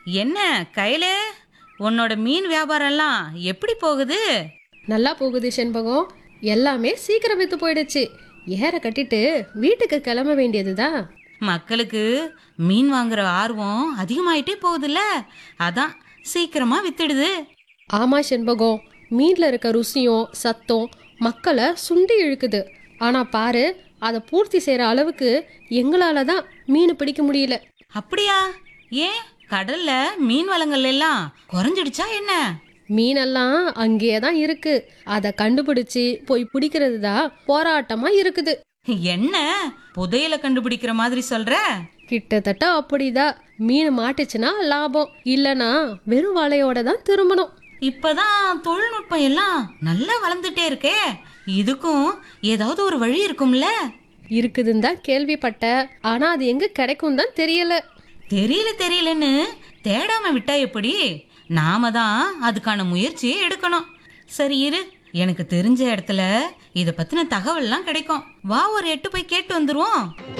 என்ன கையில உன்னோட மீன் வியாபாரம்லாம் எப்படி போகுது நல்லா போகுது செண்பகம் எல்லாமே சீக்கிரம் வித்து போயிடுச்சு ஏற கட்டிட்டு வீட்டுக்கு கிளம்ப வேண்டியதுதான் மக்களுக்கு மீன் வாங்குற ஆர்வம் அதிகமாயிட்டே போகுதுல்ல அதான் சீக்கிரமா வித்துடுது ஆமா செண்பகம் மீன்ல இருக்க ருசியும் சத்தம் மக்களை சுண்டி இழுக்குது ஆனா பாரு அதை பூர்த்தி செய்யற அளவுக்கு எங்களால தான் மீன் பிடிக்க முடியல அப்படியா ஏன் கடல்ல மீன் வளங்கள் எல்லாம் குறைஞ்சிடுச்சா என்ன மீனெல்லாம் அங்கேயே தான் இருக்கு அதை கண்டுபிடிச்சு போய் பிடிக்கிறது தான் போராட்டமா இருக்குது என்ன புதையல கண்டுபிடிக்கிற மாதிரி சொல்ற கிட்டத்தட்ட அப்படிதான் மீன் மாட்டுச்சுன்னா லாபம் இல்லனா வெறும் வலையோட தான் திரும்பணும் இப்பதான் தொழில்நுட்பம் எல்லாம் நல்லா வளர்ந்துட்டே இருக்கே இதுக்கும் ஏதாவது ஒரு வழி இருக்கும்ல இருக்குதுன்னு தான் கேள்விப்பட்ட ஆனா அது எங்க கிடைக்கும் தான் தெரியல தெரியல தெரியலன்னு தேடாம விட்டா எப்படி நாம தான் அதுக்கான முயற்சியை எடுக்கணும் சரி இரு எனக்கு தெரிஞ்ச இடத்துல இத பத்தின தகவல்லாம் கிடைக்கும் வா ஒரு எட்டு போய் கேட்டு வந்துருவோம்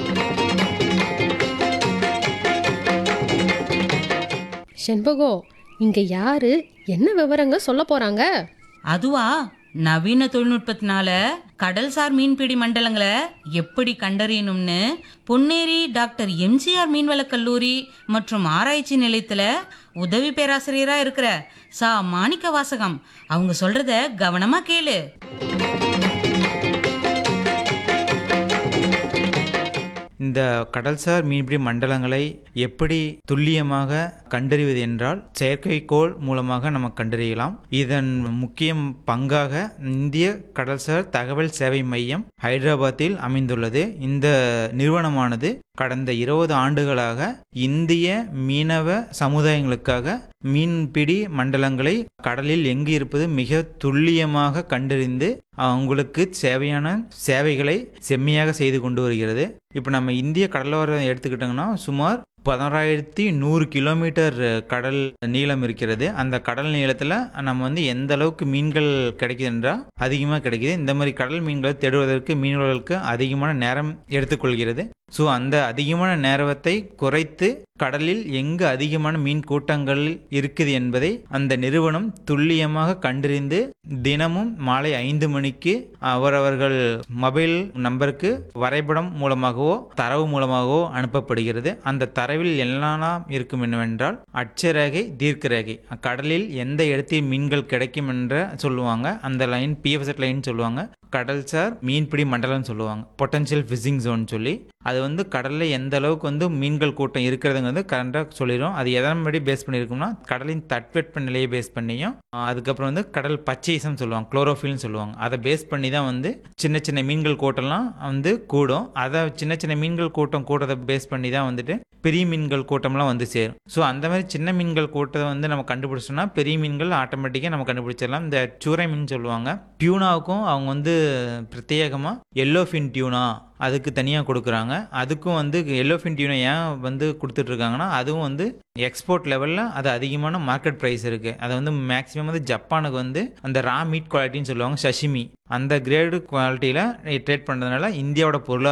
செண்பகோ இங்க யாரு என்ன விவரங்க சொல்ல போறாங்க அதுவா நவீன தொழில்நுட்பத்தினால கடல்சார் மீன்பிடி மண்டலங்களை எப்படி கண்டறியணும்னு பொன்னேரி டாக்டர் எம்ஜிஆர் மீன்வளக் கல்லூரி மற்றும் ஆராய்ச்சி நிலையத்துல உதவி பேராசிரியரா இருக்கிற சா மாணிக்க வாசகம் அவங்க சொல்றத கவனமா கேளு இந்த கடல்சார் மீன்பிடி மண்டலங்களை எப்படி துல்லியமாக கண்டறிவது என்றால் செயற்கைக்கோள் மூலமாக நம்ம கண்டறியலாம் இதன் முக்கிய பங்காக இந்திய கடல்சார் தகவல் சேவை மையம் ஹைதராபாத்தில் அமைந்துள்ளது இந்த நிறுவனமானது கடந்த இருபது ஆண்டுகளாக இந்திய மீனவ சமுதாயங்களுக்காக மீன்பிடி மண்டலங்களை கடலில் எங்கு இருப்பது மிக துல்லியமாக கண்டறிந்து அவங்களுக்கு தேவையான சேவைகளை செம்மையாக செய்து கொண்டு வருகிறது இப்போ நம்ம இந்திய கடலோரம் எடுத்துக்கிட்டோங்கன்னா சுமார் பதினோராயிரத்தி நூறு கிலோமீட்டர் கடல் நீளம் இருக்கிறது அந்த கடல் நீளத்தில் நம்ம வந்து எந்த அளவுக்கு மீன்கள் கிடைக்குது என்றால் அதிகமாக கிடைக்குது இந்த மாதிரி கடல் மீன்களை தேடுவதற்கு மீனவர்களுக்கு அதிகமான நேரம் எடுத்துக்கொள்கிறது ஸோ அந்த அதிகமான நேரத்தை குறைத்து கடலில் எங்கு அதிகமான மீன் கூட்டங்கள் இருக்குது என்பதை அந்த நிறுவனம் துல்லியமாக கண்டறிந்து தினமும் மாலை ஐந்து மணிக்கு அவரவர்கள் மொபைல் நம்பருக்கு வரைபடம் மூலமாகவோ தரவு மூலமாகவோ அனுப்பப்படுகிறது அந்த தரவில் எல்லாம் இருக்கும் என்னவென்றால் அட்சரேகை தீர்க்கரேகை கடலில் எந்த இடத்தில் மீன்கள் கிடைக்கும் என்ற சொல்லுவாங்க அந்த லைன் பிஎஃப்எஸ் லைன் சொல்லுவாங்க கடல்சார் மீன்பிடி மண்டலம் சொல்லுவாங்க பொட்டன்ஷியல் ஃபிஷிங் ஜோன் சொல்லி அது வந்து கடலில் எந்த அளவுக்கு வந்து மீன்கள் கூட்டம் இருக்கிறதுங்கிறது கரெக்டாக சொல்லிடும் அது எதன் படி பேஸ் பண்ணியிருக்கும்னா கடலின் தட்பவெட்ப நிலையை பேஸ் பண்ணியும் அதுக்கப்புறம் வந்து கடல் பச்சைசம் சொல்லுவாங்க குளோரோஃபில்னு சொல்லுவாங்க அதை பேஸ் பண்ணி தான் வந்து சின்ன சின்ன மீன்கள் கூட்டம்லாம் வந்து கூடும் அதை சின்ன சின்ன மீன்கள் கூட்டம் கூட்டத்தை பேஸ் பண்ணி தான் வந்துட்டு பெரிய மீன்கள் கூட்டம்லாம் வந்து சேரும் ஸோ அந்த மாதிரி சின்ன மீன்கள் கூட்டத்தை வந்து நம்ம கண்டுபிடிச்சோம்னா பெரிய மீன்கள் ஆட்டோமேட்டிக்காக நம்ம கண்டுபிடிச்சிடலாம் இந்த சூறை மீன் சொல்லுவாங்க டியூனாவுக்கும் அவங்க வந்து பிரத்யேகமாக எல்லோ ஃபின் டியூனா அதுக்கு தனியாக கொடுக்குறாங்க அதுக்கும் வந்து எல்லோஃபின் டியூனை ஏன் வந்து கொடுத்துட்ருக்காங்கன்னா அதுவும் வந்து எக்ஸ்போர்ட் லெவலில் அது அதிகமான மார்க்கெட் ப்ரைஸ் இருக்குது அதை வந்து மேக்ஸிமம் வந்து ஜப்பானுக்கு வந்து அந்த ரா மீட் குவாலிட்டின்னு சொல்லுவாங்க சஷிமி அந்த கிரேடு குவாலிட்டியில் ட்ரேட் பண்ணுறதுனால இந்தியாவோட பொருளாதாரம்